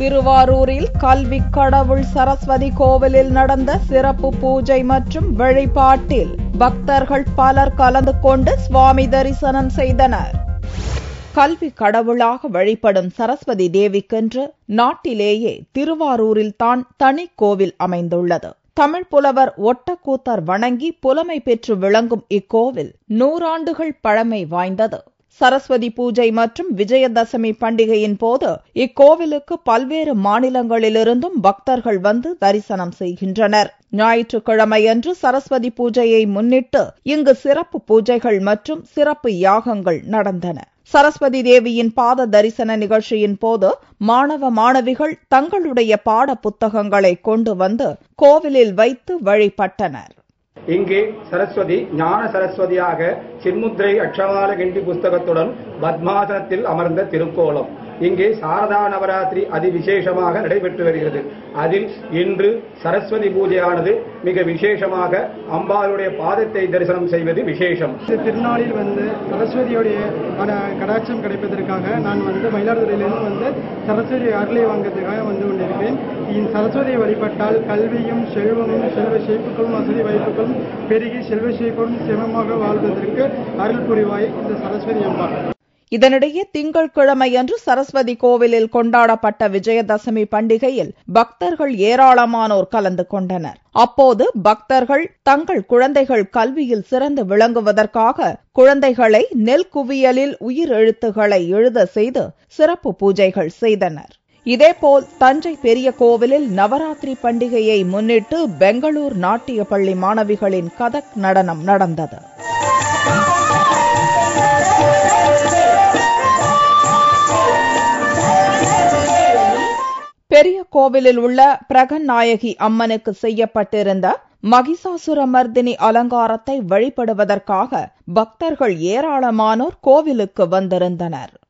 திருவாரூரில் கல்வி கடவுள் சரஸ்வதி கோவிலில் நடந்த சிறப்பு பூஜை மற்றும் வழிபாட்டில் பக்தர்கள் பலர் கலந்து கொண்டு சுவாமி தரிசனம் செய்தனர் கல்வி கடவுளாக வழிபடும் சரஸ்வதி தேவிக்கென்று நாட்டிலேயே திருவாரூரில் தான் தனி கோவில் அமைந்துள்ளது தமிழ் புலவர் ஒட்டக்கூத்தர் வணங்கி புலமை பெற்று விளங்கும் இக்கோவில் நூறாண்டுகள் பழமை வாய்ந்தது சரஸ்வதி பூஜை மற்றும் விஜயதசமி பண்டிகையின் போது இக்கோவிலுக்கு பல்வேறு மாநிலங்களிலிருந்தும் பக்தர்கள் வந்து தரிசனம் செய்கின்றனர் ஞாயிற்றுக்கிழமையன்று சரஸ்வதி பூஜையை முன்னிட்டு இங்கு சிறப்பு பூஜைகள் மற்றும் சிறப்பு யாகங்கள் நடந்தன சரஸ்வதி தேவியின் பாத தரிசன நிகழ்ச்சியின் போது மாணவ மாணவிகள் தங்களுடைய பாட புத்தகங்களை கொண்டு வந்து கோவிலில் வைத்து வழிபட்டனர் இங்கே சரஸ்வதி ஞான சரஸ்வதியாக சின்முத்திரை அக்ஷமால கிண்டி புஸ்தகத்துடன் பத்மாசனத்தில் அமர்ந்த திருக்கோலம் இங்கே சாரதா நவராத்திரி அதிவிசேஷமாக நடைபெற்று வருகிறது அதில் இன்று சரஸ்வதி பூஜையானது மிக விசேஷமாக அம்பாளுடைய பாதத்தை தரிசனம் செய்வது விசேஷம் இந்த திருநாளில் வந்து சரஸ்வதியோடைய கட- கடாட்சம் கிடைப்பதற்காக நான் வந்து மயிலாடுதுறையிலிருந்து வந்து சரஸ்வதி அருளை வாங்குறதுக்காக வந்து கொண்டிருக்கிறேன் இந்த சரஸ்வதியை வழிபட்டால் கல்வியும் செல்வமும் செல்வ செழிப்புகளும் வசதி வாய்ப்புகளும் பெருகி செல்வ செழிப்பும் சிவமாக வாழ்வதற்கு அருள் புரிவாய் இந்த சரஸ்வதி அம்பாள் இதனிடையே திங்கட்கிழமையன்று சரஸ்வதி கோவிலில் கொண்டாடப்பட்ட விஜயதசமி பண்டிகையில் பக்தர்கள் ஏராளமானோர் கலந்து கொண்டனர் அப்போது பக்தர்கள் தங்கள் குழந்தைகள் கல்வியில் சிறந்து விளங்குவதற்காக குழந்தைகளை நெல் குவியலில் உயிர் எழுத்துக்களை எழுத செய்து சிறப்பு பூஜைகள் செய்தனர் இதேபோல் தஞ்சை பெரிய கோவிலில் நவராத்திரி பண்டிகையை முன்னிட்டு பெங்களூர் நாட்டிய பள்ளி மாணவிகளின் கதக் நடனம் நடந்தது பெரிய கோவிலில் உள்ள பிரகநாயகி அம்மனுக்கு செய்யப்பட்டிருந்த மகிஷாசுரமர்தினி அலங்காரத்தை வழிபடுவதற்காக பக்தர்கள் ஏராளமானோர் கோவிலுக்கு வந்திருந்தனர்